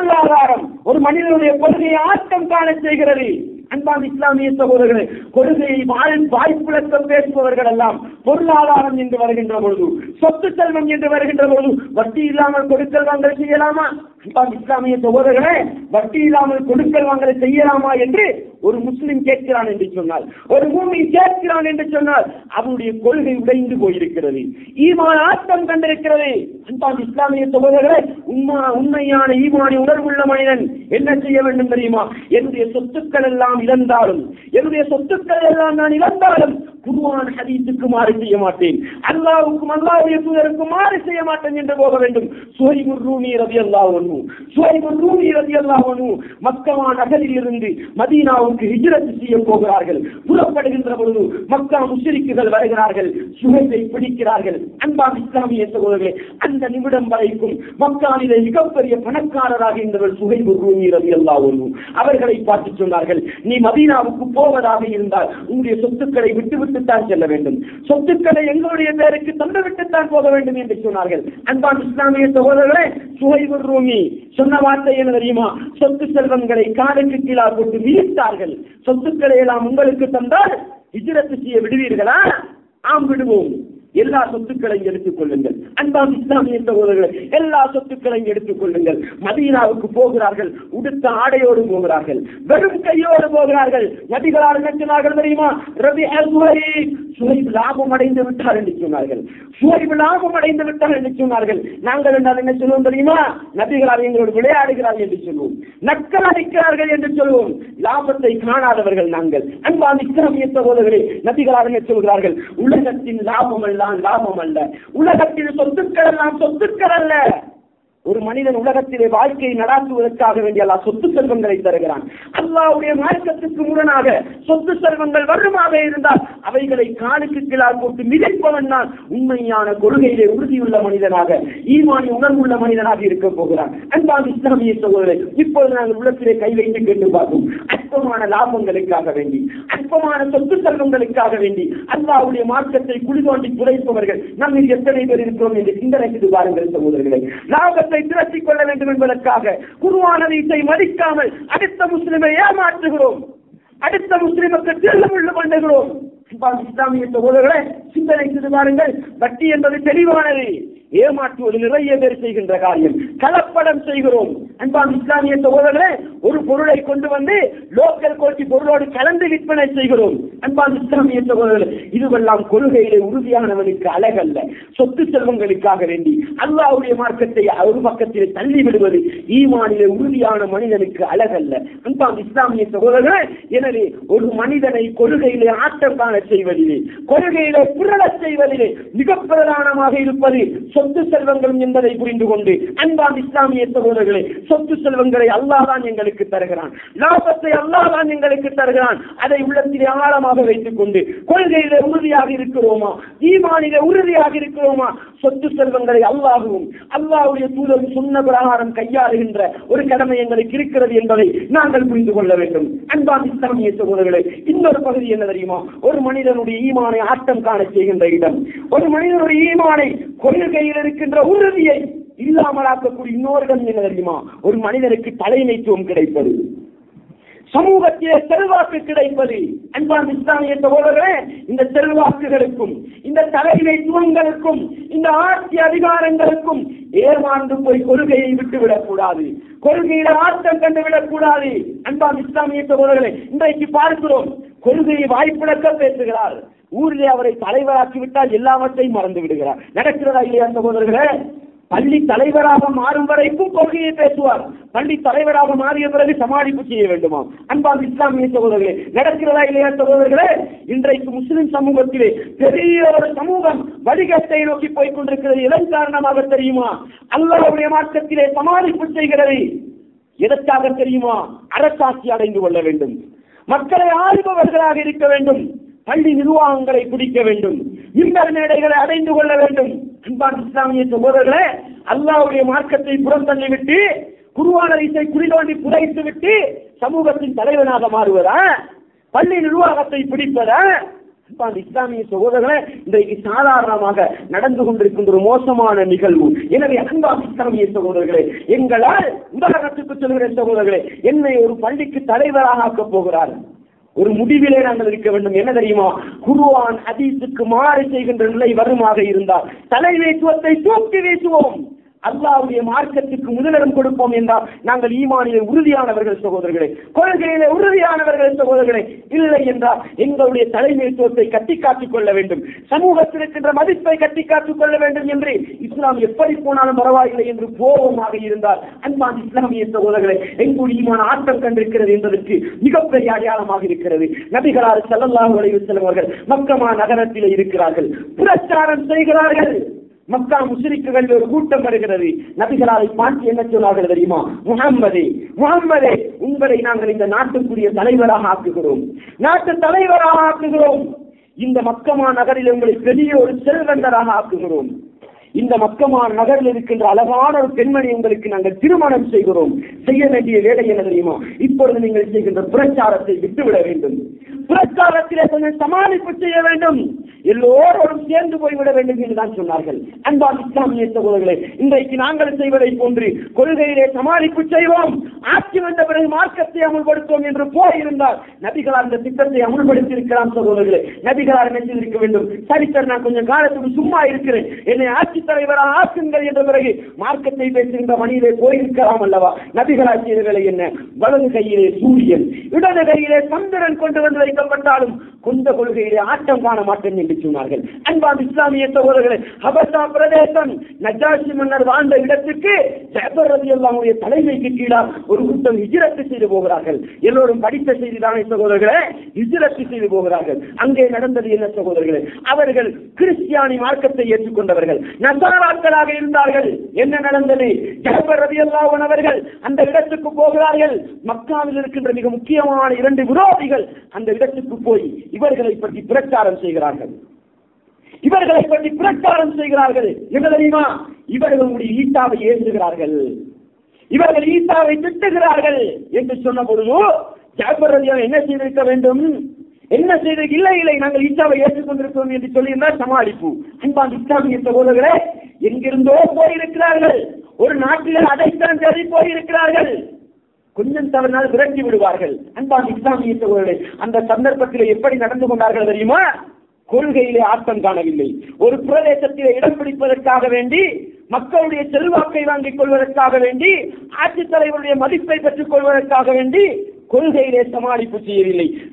பொருளாதாரம் ஒரு மனிதனுடைய கொள்கையை ஆட்டம் காண செய்கிறது அன்பான இஸ்லாமிய சகோதரர்களே கொள்கையை வாழ் வாய்ப்புழக்கம் பேசுபவர்கள் எல்லாம் பொருளாதாரம் என்று வருகின்ற பொழுது சொத்து செல்வம் என்று வருகின்ற பொழுது வட்டி இல்லாமல் கொடுக்கல் வாங்கல் செய்யலாமா அன்பான இஸ்லாமிய சகோதரர்களே வட்டி இல்லாமல் கொடுக்கல் வாங்கலை செய்யலாமா என்று ஒரு முஸ்லிம் கேட்கிறான் என்று சொன்னால் ஒரு பூமி கேட்கிறான் என்று சொன்னால் அவனுடைய கொள்கை உடைந்து போயிருக்கிறது ஈமான் ஆட்டம் கண்டிருக்கிறது அன்பான் இஸ்லாமிய சகோதரர்களே உண்மா உண்மையான ஈமானி உணர்வுள்ள மனிதன் என்ன செய்ய வேண்டும் தெரியுமா என்னுடைய சொத்துக்கள் எல்லாம் இழந்தாலும் என்னுடைய சொத்துக்கள் எல்லாம் நான் இழந்தாலும் குருவான் ஹதீஸுக்கு மாறு செய்ய மாட்டேன் அல்லாவுக்கும் அல்லாவுடைய தூதருக்கும் மாறு செய்ய மாட்டேன் என்று போக வேண்டும் சுவைபுர் ரூமி ரதி அல்லாஹனு சுவைபுர் ரூமி ரதி அல்லாஹனு மக்கமா நகரில் இருந்து மதீனாவுக்கு ஹிஜ்ரத் செய்ய போகிறார்கள் புறப்படுகின்ற பொழுது மக்கா முஸ்லிக்குகள் வருகிறார்கள் சுவைத்தை பிடிக்கிறார்கள் அன்பான் இஸ்லாமிய சகோதரர்களே அந்த நிமிடம் வரைக்கும் மக்கானிலே மிகப்பெரிய பணக்காரராக இருந்தவர் சுகைபுர் ரூமி ரதி அல்லாஹனு அவர்களை பார்த்து சொன்னார்கள் நீ மதீனாவுக்கு போவதாக இருந்தால் உங்களுடைய சொத்துக்களை விட்டுவிட்டு தான் செல்ல வேண்டும் சொத்துக்களை எங்களுடைய பேருக்கு தந்து விட்டுத்தான் போக வேண்டும் என்று சொன்னார்கள் அன்பான் இஸ்லாமிய சகோதரர்களே சுஹைபுர் ரூமி சொன்ன வார்த்தை என்ன தெரியுமா சொத்து செல்வங்களை காலுக்கு கீழா போட்டு விரித்தார்கள் சொத்துக்களை எல்லாம் உங்களுக்கு தந்தால் ஹிஜ்ரத்து செய்ய விடுவீர்களா ஆம் விடுவோம் எல்லா சொத்துக்களையும் எடுத்துக் கொள்ளுங்கள் அன்பாம் இஸ்லாமிய சகோதரர்கள் எல்லா சொத்துக்களையும் எடுத்துக் கொள்ளுங்கள் மதீனாவுக்கு போகிறார்கள் உடுத்த ஆடையோடு போகிறார்கள் வெறும் கையோடு போகிறார்கள் நபிகளார் என்ன சொன்னார்கள் தெரியுமா ரவி சுவைப் லாபம் அடைந்து விட்டார் என்று சொன்னார்கள் சுவைப் லாபம் அடைந்து விட்டார் என்று சொன்னார்கள் நாங்கள் என்றால் என்ன சொல்லுவோம் தெரியுமா நபிகளார் எங்களோடு விளையாடுகிறார்கள் என்று சொல்லுவோம் நக்கல் அடிக்கிறார்கள் என்று சொல்லுவோம் லாபத்தை காணாதவர்கள் நாங்கள் அன்பான் இஸ்லாமிய சகோதரர்களே நபிகளார் என்ன சொல்கிறார்கள் உலகத்தின் லாபம் எல்லாம் லாபம் அல்ல உலகத்தில் சொத்துக்கள் எல்லாம் சொத்துக்கள் அல்ல ஒரு மனிதன் உலகத்திலே வாழ்க்கையை நடாத்துவதற்காக வேண்டிய அல்லா சொத்து செல்வங்களை தருகிறான் அல்லாவுடைய மார்க்கத்துக்கு முரணாக சொத்து செல்வங்கள் வருமாக இருந்தால் அவைகளை காலுக்கு கீழால் போட்டு மிதிப்பவன் தான் உண்மையான கொள்கையிலே உறுதியுள்ள மனிதனாக ஈமானி உணர்வுள்ள மனிதனாக இருக்க போகிறான் அன்பான இஸ்லாமிய சகோதரர் இப்பொழுது நாங்கள் உள்ளத்திலே கை வைத்து கேட்டு பார்ப்போம் அற்பமான லாபங்களுக்காக வேண்டி அற்பமான சொத்து செல்வங்களுக்காக வேண்டி அல்லாவுடைய மார்க்கத்தை குழி தோண்டி குறைப்பவர்கள் நம்ம எத்தனை பேர் இருக்கிறோம் என்று சிந்தனை செய்து பாருங்கள் சகோதரர்களை லாபத்தை திரட்டிக் கொள்ள வேண்டும் என்பதற்காக குருவானதை மதிக்காமல் அடுத்த முஸ்லிமை ஏமாற்றுகிறோம் அடுத்த முஸ்லிமுக்கு திருமுள்ள பண்ணுகிறோம் இஸ்லாமிய சகோதரர்களே சிந்தனை செய்து பாருங்கள் வட்டி என்பது தெளிவானது ஏமாற்றுவது நிறைய பேர் செய்கின்ற காரியம் கலப்படம் செய்கிறோம் அன்பான் இஸ்லாமிய சகோதரர்களே ஒரு பொருளை கொண்டு வந்து லோக்கல் கோட்டி பொருளோடு கலந்து விற்பனை செய்கிறோம் அன்பான் இஸ்லாமிய சகோதரர்களே இதுவெல்லாம் கொள்கையிலே உறுதியானவனுக்கு அழகல்ல சொத்து செல்வங்களுக்காக வேண்டி அல்லாவுடைய மார்க்கத்தை ஒரு பக்கத்திலே தள்ளி விடுவது ஈமானிலே உறுதியான மனிதனுக்கு அழகல்ல அன்பான் இஸ்லாமிய சகோதரர்களே எனவே ஒரு மனிதனை கொள்கையிலே ஆட்டம் காண செய்வதிலே கொள்கையிலே புரளச் செய்வதிலே மிக பிரதானமாக இருப்பது சொத்து செல்வங்கள் என்பதை புரிந்து கொண்டு அன்பான் இஸ்லாமிய சகோதரர்களே சொத்து செல்வங்களை அல்லாஹ் தான் எங்களுக்கு தருகிறான் லாபத்தை அல்லாஹ் தான் எங்களுக்கு தருகிறான் அதை உள்ளத்திலே ஆழமாக வைத்துக் கொண்டு கொள்கையிலே உறுதியாக இருக்கிறோமா ஈமானிலே உறுதியாக இருக்கிறோமா சொத்து செல்வங்களை அல்லாஹும் அல்லாஹுடைய தூதரும் சொன்ன பிரகாரம் கையாளுகின்ற ஒரு கடமை எங்களுக்கு இருக்கிறது என்பதை நாங்கள் புரிந்து கொள்ள வேண்டும் அன்பான் இஸ்லாமிய சகோதரர்களே இன்னொரு பகுதி என்ன தெரியுமா ஒரு மனிதனுடைய ஈமானை ஆட்டம் காண செய்கின்ற இடம் ஒரு மனிதனுடைய ஈமானை கொள்கையில் இருக்கின்ற உறுதியை இல்லாமலாக்கக்கூடிய இன்னொரு இடம் என்ன தெரியுமா ஒரு மனிதனுக்கு தலைமைத்துவம் கிடைப்பது சமூகத்திலே செல்வாக்கு கிடைப்பது அன்பான் இஸ்லாமிய சகோதரர்களே இந்த செல்வாக்குகளுக்கும் இந்த தலைமைத்துவங்களுக்கும் இந்த ஆட்சி அதிகாரங்களுக்கும் ஏமாந்து போய் கொள்கையை விட்டுவிடக் கூடாது கொள்கையில ஆட்டம் கண்டுவிடக் கூடாது அன்பான் இஸ்லாமிய சகோதரர்களே இன்றைக்கு பார்க்கிறோம் கொள்கையை வாய்ப்பிழக்க பேசுகிறார் ஊரிலே அவரை தலைவராக்கி விட்டால் எல்லாவற்றையும் மறந்து விடுகிறார் நடக்கிறதா இல்லையா சகோதரர்களே பள்ளி தலைவராக மாறும் வரைக்கும் கொள்கையை பேசுவார் பள்ளி தலைவராக மாறிய பிறகு சமாளிப்பு செய்ய வேண்டுமா அன்பான் இஸ்லாமிய சகோதரர்களே நடக்கிறதா இல்லையா சகோதரர்களே இன்றைக்கு முஸ்லிம் சமூகத்திலே பெரிய ஒரு சமூகம் வழிகட்டை நோக்கி போய் கொண்டிருக்கிறது எதன் காரணமாக தெரியுமா அல்லாவுடைய மார்க்கத்திலே சமாளிப்பு செய்கிறது எதற்காக தெரியுமா அரசாட்சி அடைந்து கொள்ள வேண்டும் மக்களை ஆளுபவர்களாக இருக்க வேண்டும் பள்ளி நிர்வாகங்களை பிடிக்க வேண்டும் இன்பர் மேடைகளை அடைந்து கொள்ள வேண்டும் அன்பான் இஸ்லாமிய சகோதரர்களே அல்லாவுடைய மார்க்கத்தை புறந்தள்ளி விட்டு குருவானரிசை குடிதோண்டி புதைத்து விட்டு சமூகத்தின் தலைவனாக மாறுவதா பள்ளி நிர்வாகத்தை பிடிப்பதா அப்ப அந்த இஸ்லாமிய சகோதரர்களை இன்றைக்கு சாதாரணமாக நடந்து கொண்டிருக்கின்ற ஒரு மோசமான நிகழ்வு எனவே அன்பா இஸ்லாமிய சகோதரர்களே எங்களால் உதாரணத்துக்கு சொல்கிற சகோதரர்களே என்னை ஒரு பள்ளிக்கு தலைவராக ஆக்கப் போகிறார் ஒரு முடிவிலே நாங்கள் இருக்க வேண்டும் என்ன தெரியுமா குருவான் ஹதீஸுக்கு மாறு செய்கின்ற நிலை வருமாக இருந்தால் தலைமைத்துவத்தை தூக்கி வீசுவோம் அல்லாவுடைய மார்க்கத்துக்கு முதலிடம் கொடுப்போம் என்றால் நாங்கள் ஈமானிலே உறுதியானவர்கள் சகோதரர்களே கொள்கையிலே உறுதியானவர்கள் சகோதரர்களே இல்லை என்றால் எங்களுடைய தலைமைத்துவத்தை கட்டி காத்துக் கொள்ள வேண்டும் சமூகத்தில் இருக்கின்ற மதிப்பை கட்டி காத்துக் கொள்ள வேண்டும் என்று இஸ்லாம் எப்படி போனாலும் பரவாயில்லை என்று கோபமாக இருந்தால் அன்பான் இஸ்லாமிய சகோதரர்களே எங்களுடைய ஈமான ஆட்டம் கண்டிருக்கிறது என்பதற்கு மிகப்பெரிய அடையாளமாக இருக்கிறது நபிகளார் செல்லல்லாஹு அலைஹி வஸல்லம் அவர்கள் மக்கமா நகரத்திலே இருக்கிறார்கள் பிரச்சாரம் செய்கிறார்கள் மக்கா முஸ்லிக்குகள் ஒரு கூட்டம் வருகிறது நபிகளாரை பார்த்து என்ன சொன்னார்கள் தெரியுமா முகம்மதே முகம்மதே உங்களை நாங்கள் இந்த நாட்டுக்குரிய தலைவராக ஆக்குகிறோம் நாட்டு தலைவராக ஆக்குகிறோம் இந்த மக்கமா நகரில் உங்களை பெரிய ஒரு செல்வந்தராக ஆக்குகிறோம் இந்த மக்கமா நகரில் இருக்கின்ற அழகான ஒரு பெண்மணி உங்களுக்கு நாங்கள் திருமணம் செய்கிறோம் செய்ய வேண்டிய வேலை என்ன தெரியுமா இப்பொழுது நீங்கள் செய்கின்ற பிரச்சாரத்தை விட்டுவிட வேண்டும் பிரச்சாரத்திலே கொஞ்சம் சமாளிப்பு செய்ய வேண்டும் எல்லோரோடும் சேர்ந்து போய்விட வேண்டும் என்றுதான் சொன்னார்கள் அன்பான் இஸ்லாமிய சகோதரர்களே இன்றைக்கு நாங்கள் செய்வதை போன்று கொள்கையிலே சமாளிப்பு செய்வோம் ஆட்சி வந்த பிறகு மார்க்கத்தை அமுல்படுத்துவோம் என்று போயிருந்தால் நபிகளார் இந்த திட்டத்தை அமுல்படுத்தி இருக்கலாம் சகோதரர்களே நபிகளார் என்ன செய்திருக்க வேண்டும் சரி சார் நான் கொஞ்சம் காலத்துக்கு சும்மா இருக்கிறேன் என்னை ஆட்சி தலைவராக ஆக்குங்கள் என்ற பிறகு மார்க்கத்தை பேசுகின்ற மனிதரை போயிருக்கலாம் அல்லவா நபிகளார் செய்த வேலை என்ன வலது கையிலே சூரியன் இடது கையிலே சந்திரன் கொண்டு வந்து வைக்கப்பட்டாலும் கொண்ட கொள்கையிலே ஆட்டம் காண மாட்டேன் என்று சொன்னார்கள் அன்பான் இஸ்லாமிய சகோதரர்களே ஹபசா பிரதேசம் நஜாஷி மன்னர் வாழ்ந்த இடத்துக்கு ஜபர் ரதி அல்லாமுடைய தலைமைக்கு கீழாக ஒரு கூட்டம் ஹிஜ்ரத்து செய்து போகிறார்கள் எல்லோரும் படித்த செய்திதானே சகோதரர்களே ஹிஜ்ரத்து செய்து போகிறார்கள் அங்கே நடந்தது என்ன சகோதரர்களே அவர்கள் கிறிஸ்டியானி மார்க்கத்தை ஏற்றுக்கொண்டவர்கள் நசாராக்களாக இருந்தார்கள் என்ன நடந்தது ஜபர் ரதி அல்லாஹன் அவர்கள் அந்த இடத்துக்கு போகிறார்கள் மக்காவில் இருக்கின்ற மிக முக்கியமான இரண்டு விரோதிகள் அந்த இடத்துக்கு போய் இவர்களை பற்றி பிரச்சாரம் செய்கிறார்கள் இவர்களை பற்றி பிரச்சாரம் செய்கிறார்கள் என்ன தெரியுமா இவர்களுடைய ஈட்டாவை ஏற்றுகிறார்கள் இவர்கள் ஈட்டாவை திட்டுகிறார்கள் என்று சொன்ன பொழுது ஜாபர் ரலியா என்ன செய்திருக்க வேண்டும் என்ன செய்து இல்லை இல்லை நாங்கள் ஈட்டாவை ஏற்றுக்கொண்டிருக்கிறோம் என்று சொல்லியிருந்தால் சமாளிப்பு அன்பான் இஸ்லாமிய சகோதரர்களே எங்கிருந்தோ போயிருக்கிறார்கள் ஒரு நாட்டில் அடைத்தான் தேடி போயிருக்கிறார்கள் கொஞ்சம் தவறினால் விரட்டி விடுவார்கள் அன்பான் இஸ்லாமிய சகோதரர்களே அந்த சந்தர்ப்பத்தில் எப்படி நடந்து கொண்டார்கள் தெரியுமா கொள்கையிலே ஆட்டம் காணவில்லை ஒரு பிரதேசத்திலே இடம் பிடிப்பதற்காக வேண்டி மக்களுடைய செல்வாக்கை வாங்கிக் கொள்வதற்காக வேண்டி ஆட்சித் தலைவருடைய மதிப்பை பெற்றுக் கொள்வதற்காக வேண்டி கொள்கையிலே சமாளிப்பு செய்யவில்லை